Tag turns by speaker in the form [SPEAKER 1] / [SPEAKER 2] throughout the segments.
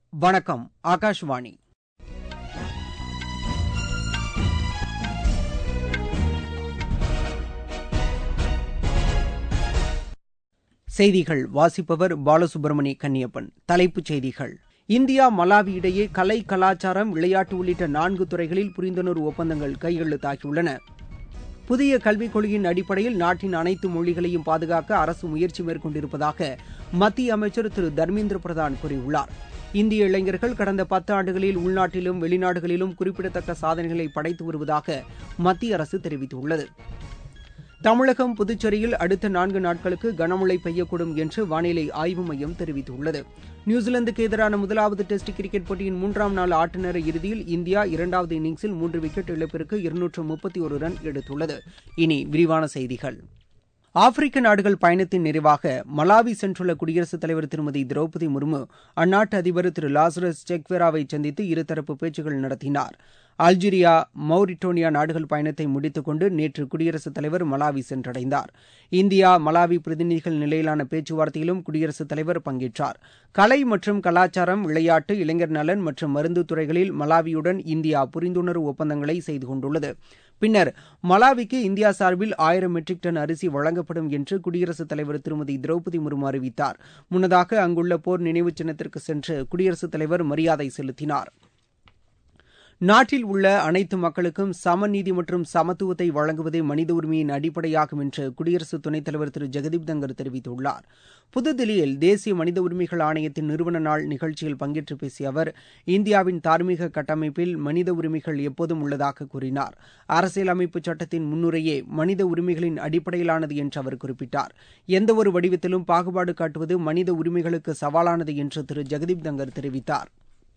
[SPEAKER 1] வணக்கம் ஆகாஷ்வாணி செய்திகள் வாசிப்பவர் பாலசுப்ரமணி கன்னியப்பன் தலைப்புச் செய்திகள் இந்தியா மலாவி இடையே கலை கலாச்சாரம் விளையாட்டு உள்ளிட்ட நான்கு துறைகளில் புரிந்துணர்வு ஒப்பந்தங்கள் கையெழுத்தாகியுள்ளன புதிய கல்விக் கொள்கையின் அடிப்படையில் நாட்டின் அனைத்து மொழிகளையும் பாதுகாக்க அரசு முயற்சி மேற்கொண்டிருப்பதாக மத்திய அமைச்சர் திரு தர்மேந்திர பிரதான் கூறியுள்ளார் இந்திய இளைஞர்கள் கடந்த பத்து ஆண்டுகளில் உள்நாட்டிலும் வெளிநாடுகளிலும் குறிப்பிடத்தக்க சாதனைகளை படைத்து வருவதாக மத்திய அரசு தெரிவித்துள்ளது தமிழகம் புதுச்சேரியில் அடுத்த நான்கு நாட்களுக்கு கனமழை பெய்யக்கூடும் என்று வானிலை ஆய்வு மையம் தெரிவித்துள்ளது நியூசிலாந்துக்கு எதிரான முதலாவது டெஸ்ட் கிரிக்கெட் போட்டியின் மூன்றாம் நாள் ஆட்ட நேர இறுதியில் இந்தியா இரண்டாவது இன்னிங்ஸில் மூன்று விக்கெட் இழப்பிற்கு இருநூற்று முப்பத்தி ஒரு ரன் எடுத்துள்ளது இனி விரிவான செய்திகள் ஆப்பிரிக்க நாடுகள் பயணத்தின் நிறைவாக மலாவி சென்றுள்ள குடியரசுத் தலைவர் திருமதி திரௌபதி முர்மு அந்நாட்டு அதிபர் திரு லாசரஸ் செக்வெராவை சந்தித்து இருதரப்பு பேச்சுக்கள் நடத்தினார் அல்ஜீரியா மௌரிட்டோனியா நாடுகள் பயணத்தை முடித்துக் கொண்டு நேற்று குடியரசுத் தலைவர் மலாவி சென்றடைந்தார் இந்தியா மலாவி பிரதிநிதிகள் நிலையிலான பேச்சுவார்த்தையிலும் குடியரசுத் தலைவர் பங்கேற்றார் கலை மற்றும் கலாச்சாரம் விளையாட்டு இளைஞர் நலன் மற்றும் மருந்து துறைகளில் மலாவியுடன் இந்தியா புரிந்துணர்வு ஒப்பந்தங்களை செய்து கொண்டுள்ளது பின்னர் மலாவிக்கு இந்தியா சார்பில் ஆயிரம் மெட்ரிக் டன் அரிசி வழங்கப்படும் என்று குடியரசுத் தலைவர் திருமதி திரௌபதி முர்மு அறிவித்தார் முன்னதாக அங்குள்ள போர் நினைவு சின்னத்திற்கு சென்று குடியரசுத் தலைவர் மரியாதை செலுத்தினார் நாட்டில் உள்ள அனைத்து மக்களுக்கும் சமநீதி மற்றும் சமத்துவத்தை வழங்குவதே மனித உரிமையின் அடிப்படையாகும் என்று குடியரசு துணைத் தலைவர் திரு ஜெகதீப் தங்கர் தெரிவித்துள்ளார் புதுதில்லியில் தேசிய மனித உரிமைகள் ஆணையத்தின் நிறுவன நாள் நிகழ்ச்சியில் பங்கேற்று பேசிய அவர் இந்தியாவின் தார்மீக கட்டமைப்பில் மனித உரிமைகள் எப்போதும் உள்ளதாக கூறினார் அரசியலமைப்பு சட்டத்தின் முன்னுரையே மனித உரிமைகளின் அடிப்படையிலானது என்று அவர் குறிப்பிட்டார் எந்தவொரு வடிவத்திலும் பாகுபாடு காட்டுவது மனித உரிமைகளுக்கு சவாலானது என்று திரு ஜெகதீப் தங்கர் தெரிவித்தார்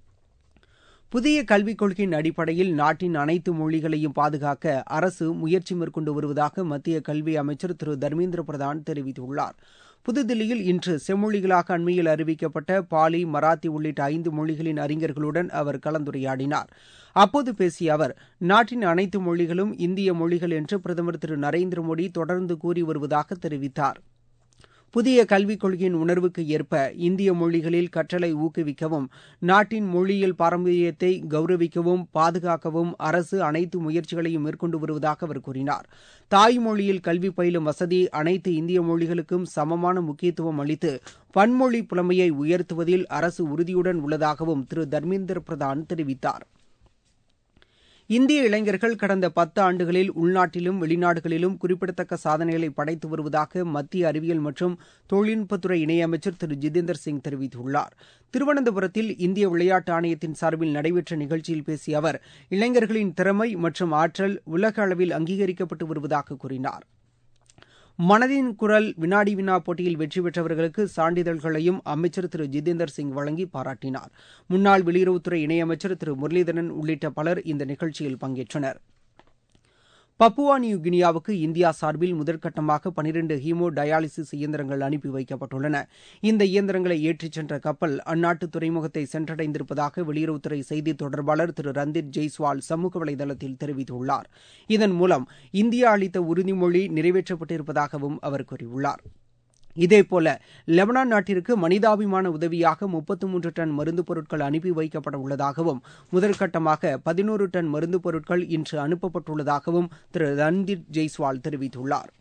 [SPEAKER 1] புதிய கல்விக் கொள்கையின் அடிப்படையில் நாட்டின் அனைத்து மொழிகளையும் பாதுகாக்க அரசு முயற்சி மேற்கொண்டு வருவதாக மத்திய கல்வி அமைச்சர் திரு தர்மேந்திர பிரதான் தெரிவித்துள்ளார் புதுதில்லியில் இன்று செம்மொழிகளாக அண்மையில் அறிவிக்கப்பட்ட பாலி மராத்தி உள்ளிட்ட ஐந்து மொழிகளின் அறிஞர்களுடன் அவர் கலந்துரையாடினார் அப்போது பேசிய அவர் நாட்டின் அனைத்து மொழிகளும் இந்திய மொழிகள் என்று பிரதமர் திரு நரேந்திர மோடி தொடர்ந்து கூறி வருவதாக தெரிவித்தார் புதிய கல்விக் கொள்கையின் உணர்வுக்கு ஏற்ப இந்திய மொழிகளில் கற்றலை ஊக்குவிக்கவும் நாட்டின் மொழியியல் பாரம்பரியத்தை கௌரவிக்கவும் பாதுகாக்கவும் அரசு அனைத்து முயற்சிகளையும் மேற்கொண்டு வருவதாக அவர் கூறினார் தாய்மொழியில் கல்வி பயிலும் வசதி அனைத்து இந்திய மொழிகளுக்கும் சமமான முக்கியத்துவம் அளித்து பன்மொழி புலமையை உயர்த்துவதில் அரசு உறுதியுடன் உள்ளதாகவும் திரு தர்மேந்திர பிரதான் தெரிவித்தார் இந்திய இளைஞர்கள் கடந்த பத்து ஆண்டுகளில் உள்நாட்டிலும் வெளிநாடுகளிலும் குறிப்பிடத்தக்க சாதனைகளை படைத்து வருவதாக மத்திய அறிவியல் மற்றும் தொழில்நுட்பத்துறை இணையமைச்சர் திரு ஜிதேந்தர் சிங் தெரிவித்துள்ளார் திருவனந்தபுரத்தில் இந்திய விளையாட்டு ஆணையத்தின் சார்பில் நடைபெற்ற நிகழ்ச்சியில் பேசிய அவர் இளைஞர்களின் திறமை மற்றும் ஆற்றல் உலக அளவில் அங்கீகரிக்கப்பட்டு வருவதாக கூறினார் மனதின் குரல் வினாடி வினா போட்டியில் வெற்றி பெற்றவர்களுக்கு சான்றிதழ்களையும் அமைச்சர் திரு ஜிதேந்தர் சிங் வழங்கி பாராட்டினார் முன்னாள் வெளியுறவுத்துறை இணையமைச்சர் திரு முரளிதரன் உள்ளிட்ட பலர் இந்த நிகழ்ச்சியில் பங்கேற்றனர் பப்புவா நியூ கினியாவுக்கு இந்தியா சார்பில் முதற்கட்டமாக பனிரண்டு ஹீமோ டயாலிசிஸ் இயந்திரங்கள் அனுப்பி வைக்கப்பட்டுள்ளன இந்த இயந்திரங்களை ஏற்றிச் சென்ற கப்பல் அந்நாட்டு துறைமுகத்தை சென்றடைந்திருப்பதாக வெளியுறவுத்துறை செய்தி தொடர்பாளர் திரு ரந்தீப் ஜெய்ஸ்வால் சமூக வலைதளத்தில் தெரிவித்துள்ளார் இதன் மூலம் இந்தியா அளித்த உறுதிமொழி நிறைவேற்றப்பட்டிருப்பதாகவும் அவர் கூறியுள்ளார் இதேபோல லெபனான் நாட்டிற்கு மனிதாபிமான உதவியாக முப்பத்து மூன்று டன் மருந்து பொருட்கள் அனுப்பி வைக்கப்பட உள்ளதாகவும் முதற்கட்டமாக பதினோரு டன் மருந்து பொருட்கள் இன்று அனுப்பப்பட்டுள்ளதாகவும் திரு ரன்தீப் ஜெய்ஸ்வால் தெரிவித்துள்ளார்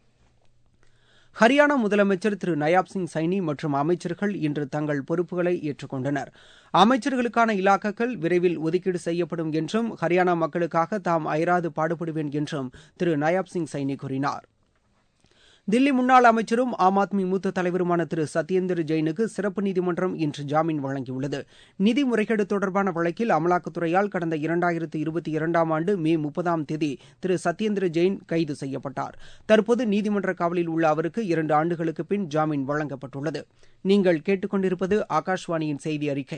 [SPEAKER 1] ஹரியானா முதலமைச்சர் திரு நயாப் சிங் சைனி மற்றும் அமைச்சர்கள் இன்று தங்கள் பொறுப்புகளை ஏற்றுக்கொண்டனர் அமைச்சர்களுக்கான இலாக்காக்கள் விரைவில் ஒதுக்கீடு செய்யப்படும் என்றும் ஹரியானா மக்களுக்காக தாம் அயராது பாடுபடுவேன் என்றும் திரு நயாப் சிங் சைனி கூறினார் தில்லி முன்னாள் அமைச்சரும் ஆம் ஆத்மி மூத்த தலைவருமான திரு சத்யேந்தர் ஜெயினுக்கு சிறப்பு நீதிமன்றம் இன்று ஜாமீன் வழங்கியுள்ளது நிதி முறைகேடு தொடர்பான வழக்கில் அமலாக்கத்துறையால் கடந்த இரண்டாயிரத்து இருபத்தி இரண்டாம் ஆண்டு மே முப்பதாம் தேதி திரு சத்யேந்திர ஜெயின் கைது செய்யப்பட்டார் தற்போது நீதிமன்ற காவலில் உள்ள அவருக்கு இரண்டு ஆண்டுகளுக்கு பின் ஜாமீன் வழங்கப்பட்டுள்ளது நீங்கள் கேட்டுக்கொண்டிருப்பது ஆகாஷ்வாணியின் செய்தி அறிக்கை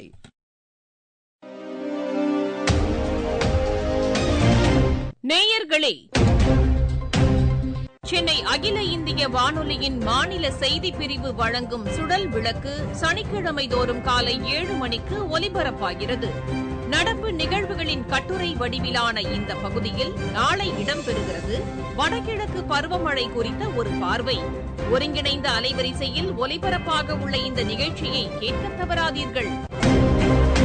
[SPEAKER 2] நேயர்களே சென்னை அகில இந்திய வானொலியின் மாநில செய்திப் பிரிவு வழங்கும் சுடல் விளக்கு சனிக்கிழமை தோறும் காலை ஏழு மணிக்கு ஒலிபரப்பாகிறது நடப்பு நிகழ்வுகளின் கட்டுரை வடிவிலான இந்த பகுதியில் நாளை இடம்பெறுகிறது வடகிழக்கு பருவமழை குறித்த ஒரு பார்வை ஒருங்கிணைந்த அலைவரிசையில் ஒலிபரப்பாக உள்ள இந்த நிகழ்ச்சியை கேட்க தவறாதீர்கள்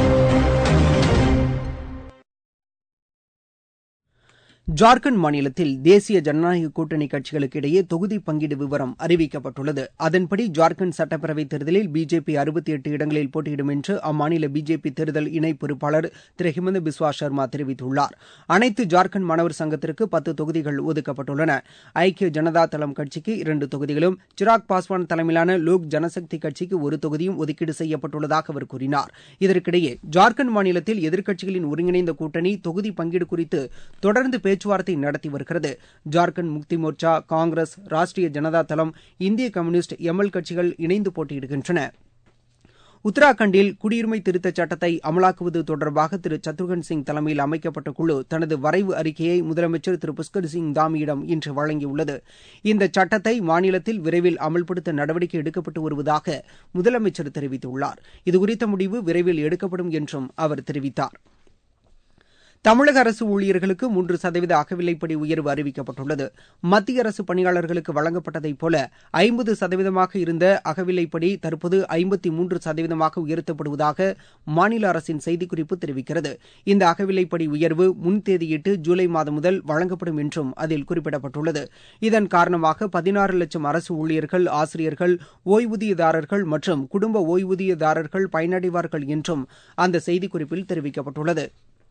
[SPEAKER 1] ஜார்க்கண்ட் மாநிலத்தில் தேசிய ஜனநாயக கூட்டணி கட்சிகளுக்கு இடையே தொகுதி பங்கீடு விவரம் அறிவிக்கப்பட்டுள்ளது அதன்படி ஜார்க்கண்ட் சட்டப்பேரவைத் தேர்தலில் பிஜேபி அறுபத்தி எட்டு இடங்களில் போட்டியிடும் என்று அம்மாநில பிஜேபி தேர்தல் இணை பொறுப்பாளர் திரு ஹிமந்த பிஸ்வா சர்மா தெரிவித்துள்ளார் அனைத்து ஜார்க்கண்ட் மாணவர் சங்கத்திற்கு பத்து தொகுதிகள் ஒதுக்கப்பட்டுள்ளன ஐக்கிய ஜனதா தளம் கட்சிக்கு இரண்டு தொகுதிகளும் சிராக் பாஸ்வான் தலைமையிலான லோக் ஜனசக்தி கட்சிக்கு ஒரு தொகுதியும் ஒதுக்கீடு செய்யப்பட்டுள்ளதாக அவர் கூறினார் இதற்கிடையே ஜார்க்கண்ட் மாநிலத்தில் எதிர்க்கட்சிகளின் ஒருங்கிணைந்த கூட்டணி தொகுதி பங்கீடு குறித்து தொடர்ந்து பேச்சுவார்த்தை நடத்தி வருகிறது ஜார்க்கண்ட் முக்தி மோர்ச்சா காங்கிரஸ் ராஷ்டிரிய ஜனதா தளம் இந்திய கம்யூனிஸ்ட் எம்எல் கட்சிகள் இணைந்து போட்டியிடுகின்றன உத்தராகண்டில் குடியுரிமை திருத்தச் சட்டத்தை அமலாக்குவது தொடர்பாக திரு சத்ருகன் சிங் தலைமையில் அமைக்கப்பட்ட குழு தனது வரைவு அறிக்கையை முதலமைச்சர் திரு புஷ்கர் சிங் தாமியிடம் இன்று வழங்கியுள்ளது இந்த சட்டத்தை மாநிலத்தில் விரைவில் அமல்படுத்த நடவடிக்கை எடுக்கப்பட்டு வருவதாக முதலமைச்சர் தெரிவித்துள்ளார் இதுகுறித்த முடிவு விரைவில் எடுக்கப்படும் என்றும் அவர் தெரிவித்தார் தமிழக அரசு ஊழியர்களுக்கு மூன்று சதவீத அகவிலைப்படி உயர்வு அறிவிக்கப்பட்டுள்ளது மத்திய அரசு பணியாளர்களுக்கு வழங்கப்பட்டதைப் போல ஐம்பது சதவீதமாக இருந்த அகவிலைப்படி தற்போது ஐம்பத்தி மூன்று சதவீதமாக உயர்த்தப்படுவதாக மாநில அரசின் செய்திக்குறிப்பு தெரிவிக்கிறது இந்த அகவிலைப்படி உயர்வு முன்தேதியிட்டு ஜூலை மாதம் முதல் வழங்கப்படும் என்றும் அதில் குறிப்பிடப்பட்டுள்ளது இதன் காரணமாக பதினாறு லட்சம் அரசு ஊழியர்கள் ஆசிரியர்கள் ஓய்வூதியதாரர்கள் மற்றும் குடும்ப ஓய்வூதியதாரர்கள் பயனடைவார்கள் என்றும் அந்த செய்திக்குறிப்பில் தெரிவிக்கப்பட்டுள்ளது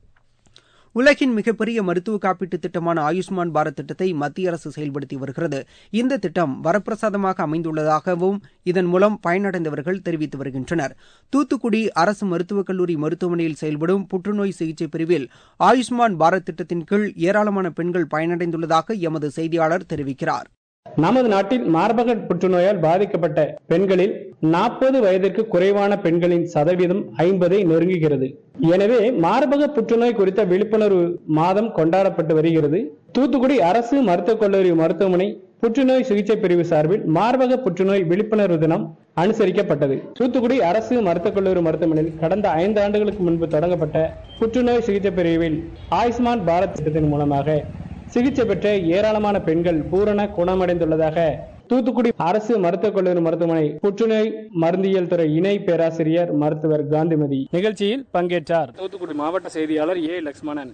[SPEAKER 1] உலகின் மிகப்பெரிய மருத்துவ காப்பீட்டு திட்டமான ஆயுஷ்மான் பாரத் திட்டத்தை மத்திய அரசு செயல்படுத்தி வருகிறது இந்த திட்டம் வரப்பிரசாதமாக அமைந்துள்ளதாகவும் இதன் மூலம் பயனடைந்தவர்கள் தெரிவித்து வருகின்றனர் தூத்துக்குடி அரசு மருத்துவக் கல்லூரி மருத்துவமனையில் செயல்படும் புற்றுநோய் சிகிச்சை பிரிவில் ஆயுஷ்மான் பாரத் திட்டத்தின் கீழ் ஏராளமான பெண்கள் பயனடைந்துள்ளதாக எமது செய்தியாளர் தெரிவிக்கிறார்
[SPEAKER 3] நமது நாட்டில் மார்பக புற்றுநோயால் பாதிக்கப்பட்ட பெண்களில் நாற்பது வயதிற்கு குறைவான பெண்களின் சதவீதம் ஐம்பதை நெருங்குகிறது எனவே மார்பக புற்றுநோய் குறித்த விழிப்புணர்வு மாதம் கொண்டாடப்பட்டு வருகிறது தூத்துக்குடி அரசு மருத்துவக் கல்லூரி மருத்துவமனை புற்றுநோய் சிகிச்சை பிரிவு சார்பில் மார்பக புற்றுநோய் விழிப்புணர்வு தினம் அனுசரிக்கப்பட்டது தூத்துக்குடி அரசு மருத்துவக் கல்லூரி மருத்துவமனையில் கடந்த ஐந்து ஆண்டுகளுக்கு முன்பு தொடங்கப்பட்ட புற்றுநோய் சிகிச்சை பிரிவில் ஆயுஷ்மான் பாரத் திட்டத்தின் மூலமாக சிகிச்சை பெற்ற ஏராளமான பெண்கள் பூரண குணமடைந்துள்ளதாக தூத்துக்குடி அரசு மருத்துவக் கல்லூரி மருத்துவமனை புற்றுநோய் மருந்தியல் துறை இணை பேராசிரியர் மருத்துவர் காந்திமதி நிகழ்ச்சியில் பங்கேற்றார் தூத்துக்குடி மாவட்ட செய்தியாளர் ஏ லட்சுமணன்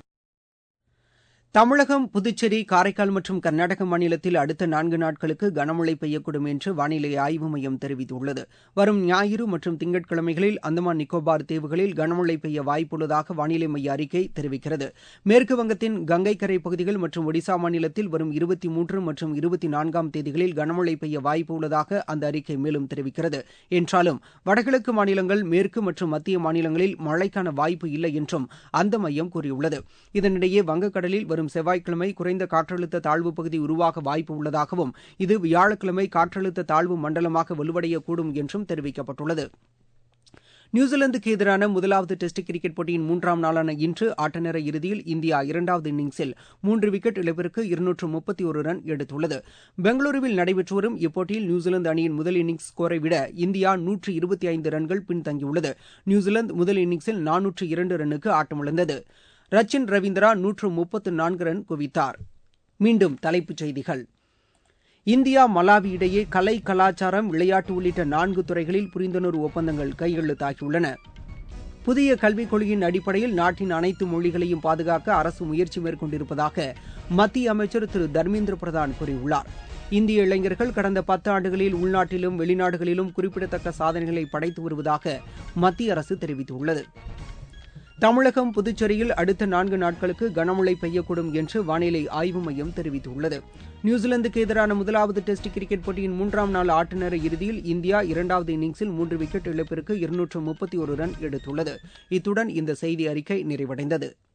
[SPEAKER 1] தமிழகம் புதுச்சேரி காரைக்கால் மற்றும் கர்நாடக மாநிலத்தில் அடுத்த நான்கு நாட்களுக்கு கனமழை பெய்யக்கூடும் என்று வானிலை ஆய்வு மையம் தெரிவித்துள்ளது வரும் ஞாயிறு மற்றும் திங்கட்கிழமைகளில் அந்தமான் நிக்கோபார் தீவுகளில் கனமழை பெய்ய வாய்ப்புள்ளதாக வானிலை மைய அறிக்கை தெரிவிக்கிறது மேற்கு வங்கத்தின் கங்கை கரை பகுதிகள் மற்றும் ஒடிசா மாநிலத்தில் வரும் இருபத்தி மூன்று மற்றும் இருபத்தி நான்காம் தேதிகளில் கனமழை பெய்ய வாய்ப்பு உள்ளதாக அந்த அறிக்கை மேலும் தெரிவிக்கிறது என்றாலும் வடகிழக்கு மாநிலங்கள் மேற்கு மற்றும் மத்திய மாநிலங்களில் மழைக்கான வாய்ப்பு இல்லை என்றும் அந்த மையம் கூறியுள்ளது இதனிடையே வங்கக்கடலில் வரும் செவ்வாய்க்கிழமை குறைந்த காற்றழுத்த தாழ்வு பகுதி உருவாக வாய்ப்பு உள்ளதாகவும் இது வியாழக்கிழமை காற்றழுத்த தாழ்வு மண்டலமாக வலுவடையக்கூடும் என்றும் தெரிவிக்கப்பட்டுள்ளது நியூசிலாந்துக்கு எதிரான முதலாவது டெஸ்ட் கிரிக்கெட் போட்டியின் மூன்றாம் நாளான இன்று ஆட்டநேர இறுதியில் இந்தியா இரண்டாவது இன்னிங்ஸில் மூன்று விக்கெட் இழப்பிற்கு இருநூற்று முப்பத்தி ஒரு ரன் எடுத்துள்ளது பெங்களூருவில் நடைபெற்று வரும் இப்போட்டியில் நியூசிலாந்து அணியின் முதல் இன்னிங்ஸ் ஸ்கோரை விட இந்தியா நூற்று இருபத்தி ஐந்து ரன்கள் பின்தங்கியுள்ளது நியூசிலாந்து முதல் இன்னிங்ஸில் நானூற்று இரண்டு ரன்னுக்கு ஆட்டமிழந்தது ரச்சின் ரவீந்திரா நூற்று முப்பத்து நான்கு ரன் குவித்தார் மீண்டும் தலைப்புச் செய்திகள் இந்தியா மலாவி இடையே கலை கலாச்சாரம் விளையாட்டு உள்ளிட்ட நான்கு துறைகளில் புரிந்துணர்வு ஒப்பந்தங்கள் கையெழுத்தாகியுள்ளன புதிய கல்விக் கொள்கையின் அடிப்படையில் நாட்டின் அனைத்து மொழிகளையும் பாதுகாக்க அரசு முயற்சி மேற்கொண்டிருப்பதாக மத்திய அமைச்சர் திரு தர்மேந்திர பிரதான் கூறியுள்ளார் இந்திய இளைஞர்கள் கடந்த பத்து ஆண்டுகளில் உள்நாட்டிலும் வெளிநாடுகளிலும் குறிப்பிடத்தக்க சாதனைகளை படைத்து வருவதாக மத்திய அரசு தெரிவித்துள்ளது தமிழகம் புதுச்சேரியில் அடுத்த நான்கு நாட்களுக்கு கனமழை பெய்யக்கூடும் என்று வானிலை ஆய்வு மையம் தெரிவித்துள்ளது நியூசிலாந்துக்கு எதிரான முதலாவது டெஸ்ட் கிரிக்கெட் போட்டியின் மூன்றாம் நாள் ஆட்டநேர இறுதியில் இந்தியா இரண்டாவது இன்னிங்ஸில் மூன்று விக்கெட் இழப்பிற்கு இருநூற்று முப்பத்தி ஒரு ரன் எடுத்துள்ளது இத்துடன் இந்த செய்தி அறிக்கை நிறைவடைந்தது